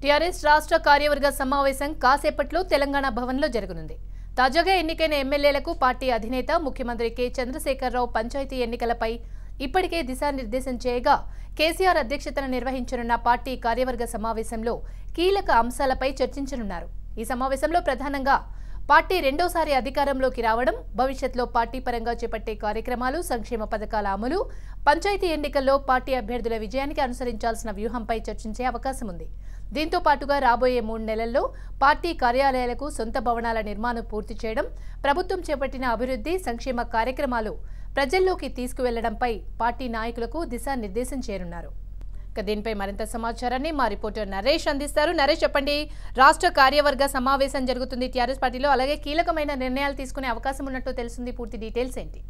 TRS రాష్ట్ర కార్యవర్గ సమావేశం కాసేపట్లో తెలంగాణ భవన్లో జరగనుంది తాజాగా ఎన్నికైన ఎమ్మెల్యేలకు పార్టీ అధినేత ముఖ్యమంత్రి కె చంద్రశేఖరరావు పంచాయతీ ఎన్నికలపై ఇప్పటికే దిశానిర్దేశం చేయగా కేసీఆర్ అధ్యక్షతన నిర్వహించనున్న పార్టీ కార్యవర్గ సమావేశంలో కీలక అంశాలపై చర్చించనున్నారు ఈ సమావేశంలో ప్రధానంగా పార్టీ రెండోసారి అధికారంలోకి రావడం భవిష్యత్తులో పార్టీ పరంగా చేపట్టే కార్యక్రమాలు సంక్షేమ పథకాల అమలు పంచాయతీ ఎన్నికల్లో పార్టీ అభ్యర్థుల విజయానికి అనుసరించాల్సిన వ్యూహంపై చర్చించే అవకాశం ఉంది దీంతో పాటుగా రాబోయే మూడు నెలల్లో పార్టీ కార్యాలయాలకు సొంత భవనాల నిర్మాణం పూర్తి చేయడం ప్రభుత్వం చేపట్టిన అభివృద్ధి సంక్షేమ కార్యక్రమాలు ప్రజల్లోకి తీసుకువెళ్లడంపై పార్టీ నాయకులకు దిశానిర్దేశం చేయనున్నారు ఇక దీనిపై మరింత సమాచారాన్ని మా రిపోర్టర్ నరేష్ అందిస్తారు నరేష్ చెప్పండి రాష్ట్ర కార్యవర్గ సమావేశం జరుగుతుంది టీఆర్ఎస్ పార్టీలో అలాగే కీలకమైన నిర్ణయాలు తీసుకునే అవకాశం ఉన్నట్టు తెలుస్తుంది పూర్తి డీటెయిల్స్ ఏంటి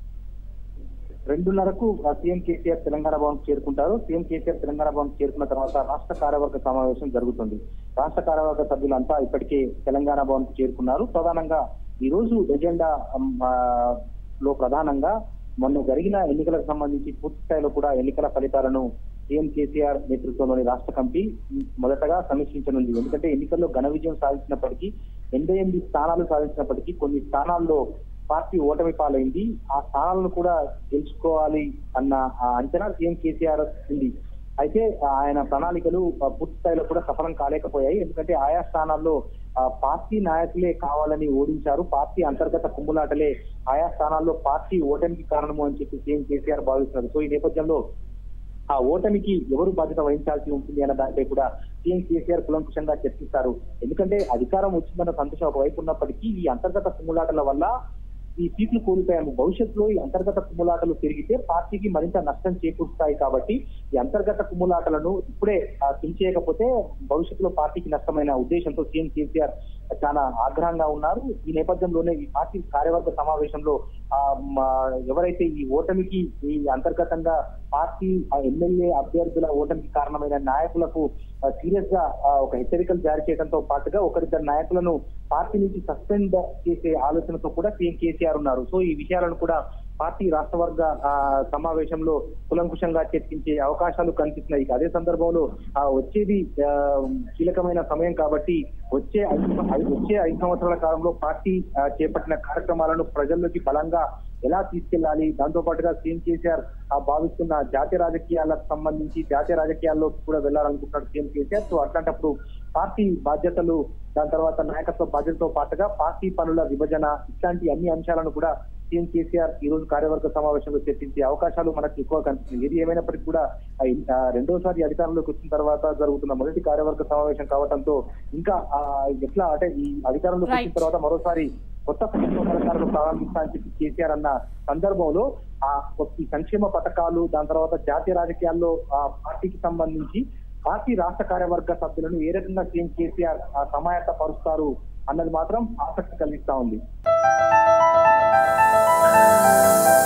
రెండున్నరకు ఆ సీఎం కేసీఆర్ తెలంగాణ భవన్ చేరుకుంటారు సీఎం కేసీఆర్ తెలంగాణ భవన్ చేరుకున్న తర్వాత రాష్ట్ర కార్యవర్గ సమావేశం జరుగుతుంది రాష్ట్ర కార్యవర్గ సభ్యులంతా ఇప్పటికే తెలంగాణ భవన్ కు చేరుకున్నారు ప్రధానంగా ఈ రోజు ఎజెండా అమ్, ఆ, లో ప్రధానంగా మొన్న జరిగిన ఎన్నికలకు సంబంధించి పూర్తి స్థాయిలో కూడా ఎన్నికల ఫలితాలను సీఎం కేసీఆర్ నేతృత్వంలోని రాష్ట్ర కమిటీ మొదటగా సమీక్షించనుంది ఎందుకంటే ఎన్నికల్లో ఘన విజయం సాధించినప్పటికీ ఎనభై ఎనిమిది స్థానాలు సాధించినప్పటికీ కొన్ని స్థానాల్లో పార్టీ ఓటమి పాలైంది ఆ స్థానాలను కూడా గెలుచుకోవాలి అన్న ఆ అంచనా సీఎం కేసీఆర్ ఉంది అయితే ఆయన ప్రణాళికలు ఆ, పూర్తి స్థాయిలో కూడా సఫలం కాలేకపోయాయి ఎందుకంటే ఆయా స్థానాల్లో ఆ, పార్టీ నాయకులే కావాలని ఓడించారు పార్టీ అంతర్గత కుమ్ములాటలే ఆయా స్థానాల్లో పార్టీ ఓటమికి కారణము అని చెప్పి సీఎం కేసీఆర్ భావిస్తున్నారు సో ఈ నేపథ్యంలో ఆ ఓటమికి ఎవరు బాధ్యత వహించాల్సి ఉంటుంది అన్న దానిపై కూడా సీఎం కేసీఆర్ కులంకుశంగా చర్చిస్తారు ఎందుకంటే అధికారం వచ్చిందన్న సంతోషం ఒకవైపు ఉన్నప్పటికీ ఈ అంతర్గత కుమ్ములాటల వల్ల ఈ సీట్లు కోల్పోయాము భవిష్యత్తులో ఈ అంతర్గత కుమ్ములాటలు పెరిగితే పార్టీకి మరింత నష్టం చేకూరుస్తాయి కాబట్టి ఈ అంతర్గత కుమ్ములాటలను ఇప్పుడే ఆ, తుంచేయకపోతే భవిష్యత్తులో పార్టీకి నష్టమైన ఉద్దేశంతో సీఎం కేసీఆర్ చాలా ఆగ్రహంగా ఉన్నారు ఈ నేపథ్యంలోనే ఈ పార్టీ కార్యవర్గ సమావేశంలో ఆ, మా- ఎవరైతే ఈ ఓటమికి ఈ అంతర్గతంగా పార్టీ ఆ ఎమ్మెల్యే అభ్యర్థుల ఓటమికి కారణమైన నాయకులకు సీరియస్ గా ఆ, ఒక హెచ్చరికలు జారీ చేయడంతో పాటుగా ఒకరిద్దరు నాయకులను పార్టీ నుంచి సస్పెండ్ చేసే ఆలోచనతో కూడా సీఎం కేసీఆర్ ఉన్నారు సో ఈ విషయాలను కూడా పార్టీ రాష్ట్ర వర్గ ఆ, సమావేశంలో కులంకుశంగా చర్చించే అవకాశాలు కనిపిస్తున్నాయి ఇక అదే సందర్భంలో ఆ, వచ్చేది ఆ, కీలకమైన సమయం కాబట్టి వచ్చే ఐదు ఐదు- వచ్చే ఐదు సంవత్సరాల కాలంలో పార్టీ ఆ, చేపట్టిన కార్యక్రమాలను ప్రజల్లోకి బలంగా ఎలా తీసుకెళ్లాలి దాంతో పాటుగా సీఎం కేసీఆర్ ఆ, భావిస్తున్న జాతీయ రాజకీయాలకు సంబంధించి జాతీయ రాజకీయాల్లో కూడా వెళ్లాలనుకుంటున్నాడు సీఎం కేసీఆర్ సో అట్లాంటప్పుడు పార్టీ బాధ్యతలు దాని తర్వాత నాయకత్వ బాధ్యతతో పాటుగా పార్టీ పనుల విభజన ఇట్లాంటి అన్ని అంశాలను కూడా సీఎం కేసీఆర్ ఈ రోజు కార్యవర్గ సమావేశంలో చర్చించే అవకాశాలు మనకు ఎక్కువ కనిపిస్తుంది ఏది ఏమైనప్పటికీ కూడా ఆ ఇన్- ఆ రెండోసారి అధికారంలోకి వచ్చిన తర్వాత జరుగుతున్న మొదటి కార్యవర్గ సమావేశం కావడంతో ఇంకా ఆ, ఎట్లా అంటే ఈ అధికారంలోకి వచ్చిన Right. తర్వాత మరోసారి కొత్త సంక్షేమ పథకాలను ప్రారంభిస్తా అని చెప్పి కేసీఆర్ అన్న సందర్భంలో ఆ ఈ సంక్షేమ పథకాలు దాని తర్వాత జాతీయ రాజకీయాల్లో ఆ పార్టీకి సంబంధించి పార్టీ రాష్ట్ర కార్యవర్గ సభ్యులను ఏ రకంగా సీఎం కేసీఆర్ ఆ, సమాయత్త పరుస్తారు అన్నది మాత్రం ఆసక్తి కలిగిస్తా ఉంది